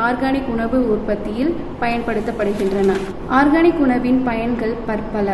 organic உணவு உற்பத்தியில் பயன்படுத்தப்படுகின்றன ஆர்கானிக் உணவின் பயன்கள் பற்பல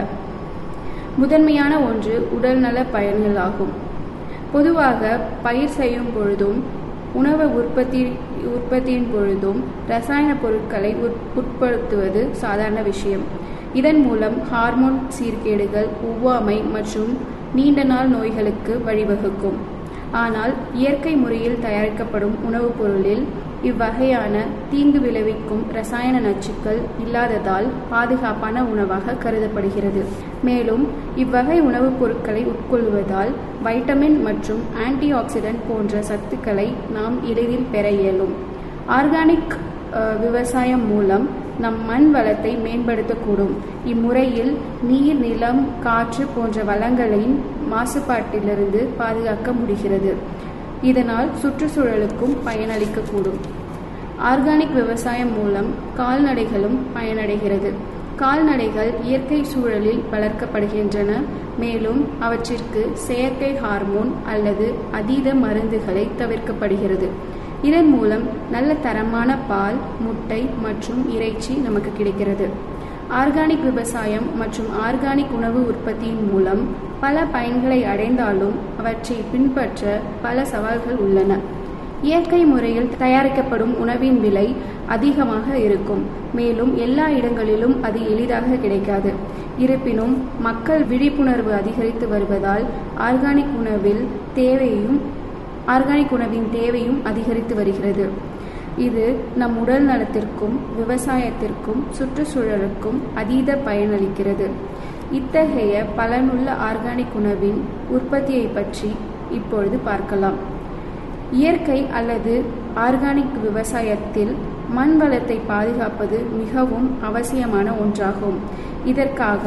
முதன்மையான ஒன்று உடல்நல பயன்களாகும் பொதுவாக பயிர் செய்யும் பொழுதும் உணவு உற்பத்தி உற்பத்தியின் பொழுதும் ரசாயன பொருட்களை உட்- உட்படுத்துவது சாதாரண விஷயம் இதன் மூலம் ஹார்மோன் சீர்கேடுகள் ஒவ்வாமை மற்றும் நீண்ட நாள் நோய்களுக்கு வழிவகுக்கும் ஆனால் இயற்கை முறையில் தயாரிக்கப்படும் உணவுப் பொருளில் இவ்வகையான தீங்கு விளைவிக்கும் ரசாயன நச்சுக்கள் இல்லாததால் பாதுகாப்பான உணவாக கருதப்படுகிறது மேலும் இவ்வகை உணவுப் பொருட்களை உட்கொள்வதால் வைட்டமின் மற்றும் ஆன்டி ஆக்சிடென்ட் போன்ற சத்துக்களை நாம் எளிதில் பெற இயலும் ஆர்கானிக் அஹ், விவசாயம் மூலம் நம் மண் வளத்தை மேம்படுத்தக்கூடும் இம்முறையில் நீர் நிலம் காற்று போன்ற வளங்களின் மாசுபாட்டிலிருந்து பாதுகாக்க முடிகிறது இதனால் சுற்றுச்சூழலுக்கும் பயனளிக்கக்கூடும் ஆர்கானிக் விவசாயம் மூலம் கால்நடைகளும் பயனடைகிறது கால்நடைகள் இயற்கை சூழலில் வளர்க்கப்படுகின்றன மேலும் அவற்றிற்கு செயற்கை ஹார்மோன் அல்லது அதீத மருந்துகளை தவிர்க்கப்படுகிறது இதன் மூலம் நல்ல தரமான பால் முட்டை மற்றும் இறைச்சி நமக்கு கிடைக்கிறது ஆர்கானிக் விவசாயம் மற்றும் ஆர்கானிக் உணவு உற்பத்தியின் மூலம் பல பயன்களை அடைந்தாலும் அவற்றை பின்பற்ற பல சவால்கள் உள்ளன இயற்கை முறையில் தயாரிக்கப்படும் உணவின் விலை அதிகமாக இருக்கும் மேலும் எல்லா இடங்களிலும் அது எளிதாக கிடைக்காது இருப்பினும் மக்கள் விழிப்புணர்வு அதிகரித்து வருவதால் ஆர்கானிக் உணவில் தேவையும் ஆர்கானிக் உணவின் தேவையும் அதிகரித்து வருகிறது இது நம் உடல் நலத்திற்கும் விவசாயத்திற்கும் சுற்றுச்சூழலுக்கும் அதீத பயனளிக்கிறது இத்தகைய பலனுள்ள ஆர்கானிக் உணவின் உற்பத்தியை பற்றி இப்பொழுது பார்க்கலாம் இயற்கை அல்லது ஆர்கானிக் விவசாயத்தில் மண் வளத்தை பாதுகாப்பது மிகவும் அவசியமான ஒன்றாகும் இதற்காக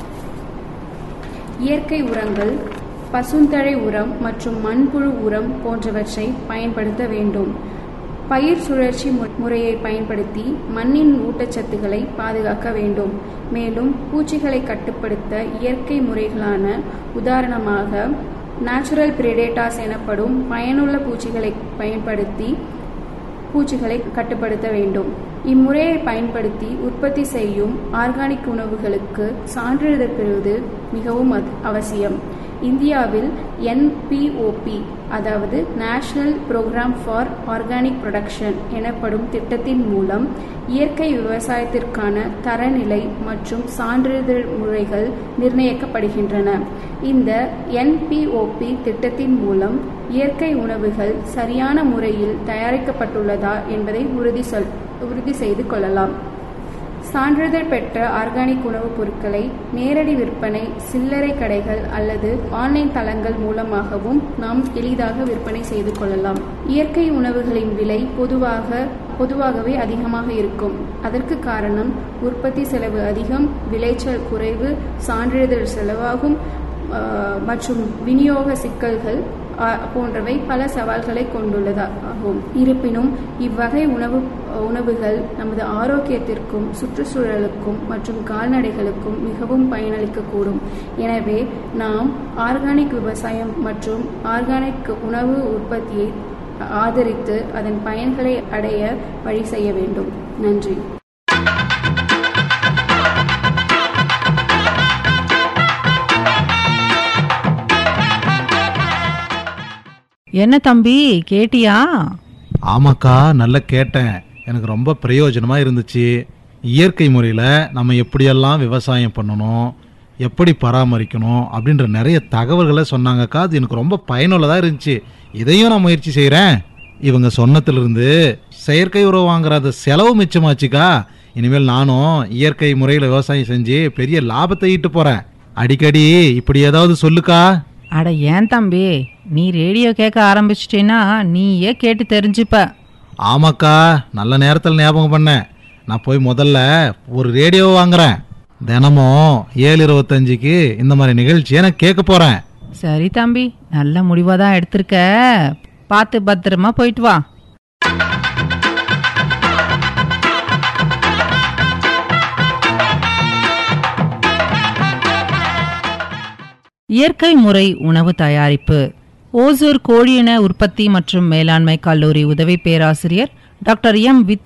இயற்கை உரங்கள் பசுந்தழை உரம் மற்றும் மண்புழு உரம் போன்றவற்றை பயன்படுத்த வேண்டும் பயிர் சுழற்சி மு- முறையை பயன்படுத்தி மண்ணின் ஊட்டச்சத்துக்களை பாதுகாக்க வேண்டும் மேலும் பூச்சிகளை கட்டுப்படுத்த இயற்கை முறைகளான உதாரணமாக நேச்சுரல் பிரெடேட்டாஸ் எனப்படும் பயனுள்ள பூச்சிகளை பயன்படுத்தி பூச்சிகளை கட்டுப்படுத்த வேண்டும் இம்முறையை பயன்படுத்தி உற்பத்தி செய்யும் ஆர்கானிக் உணவுகளுக்கு சான்றிதழ் பெறுவது மிகவும் அத்- அவசியம் இந்தியாவில் என்பிஓபி அதாவது national programme for organic production எனப்படும் திட்டத்தின் மூலம் இயற்கை விவசாயத்திற்கான தரநிலை மற்றும் சான்றிதழ் முறைகள் நிர்ணயிக்கப்படுகின்றன இந்த என்பிஓபி திட்டத்தின் மூலம் இயற்கை உணவுகள் சரியான முறையில் தயாரிக்கப்பட்டுள்ளதா என்பதை உறுதி சொல் உறுதி செய்து கொள்ளலாம் சான்றிதழ் பெற்ற ஆர்கானிக் உணவுப் பொருட்களை நேரடி விற்பனை சில்லறை கடைகள் அல்லது ஆன்லைன் தளங்கள் மூலமாகவும் நாம் எளிதாக விற்பனை செய்து கொள்ளலாம் இயற்கை உணவுகளின் விலை பொதுவாக பொதுவாகவே அதிகமாக இருக்கும் அதற்கு காரணம் உற்பத்தி செலவு அதிகம் விளைச்சல் குறைவு சான்றிதழ் செலவாகும் ஆஹ், மற்றும் விநியோக சிக்கல்கள் ஆஹ், போன்றவை பல சவால்களை கொண்டுள்ளதாகும் இருப்பினும் இவ்வகை உணவு உணவுகள் நமது ஆரோக்கியத்திற்கும் சுற்றுச்சூழலுக்கும் மற்றும் கால்நடைகளுக்கும் மிகவும் பயனளிக்கக்கூடும் எனவே நாம் ஆர்கானிக் விவசாயம் மற்றும் ஆர்கானிக் உணவு உற்பத்தியை ஆதரித்து அதன் பயன்களை அடைய வழி செய்ய வேண்டும் நன்றி என்ன தம்பி கேட்டியா ஆமாக்கா நல்லா கேட்டேன் எனக்கு ரொம்ப பிரயோஜனமாக இருந்துச்சு இயற்கை முறையில் நம்ம எப்படியெல்லாம் விவசாயம் பண்ணணும் எப்படி பராமரிக்கணும் அப்படின்ற நிறைய தகவல்களை சொன்னாங்கக்கா அது எனக்கு ரொம்ப பயனுள்ளதாக இருந்துச்சு இதையும் நான் முயற்சி செய்கிறேன் இவங்க சொன்னத்திலிருந்து செயற்கை உரம் வாங்குற அந்த செலவு மிச்சமாச்சுக்கா இனிமேல் நானும் இயற்கை முறையில் விவசாயம் செஞ்சு பெரிய லாபத்தை ஈட்டு போகிறேன் அடிக்கடி இப்படி ஏதாவது சொல்லுக்கா அட ஏன் தம்பி நீ ரேடியோ கேட்க ஆரம்பிச்சிட்டேன்னா நீயே கேட்டு தெரிஞ்சுப்ப ஆமாக்கா நல்ல நேரத்தில் ஞாபகம் பண்ணேன் நான் போய் முதல்ல ஒரு ரேடியோ வாங்குறேன் தினமும் ஏழு இருபத்தஞ்சுக்கு இந்த மாதிரி நிகழ்ச்சியை நான் கேட்க போகிறேன் சரி தம்பி நல்ல முடிவாக தான் எடுத்திருக்க பார்த்து பத்திரமா போயிட்டு வா இயற்கை முறை உணவு தயாரிப்பு ஓசூர் கோழியின உற்பத்தி மற்றும் மேலாண்மை கல்லூரி உதவி பேராசிரியர் டாக்டர் எம் வித்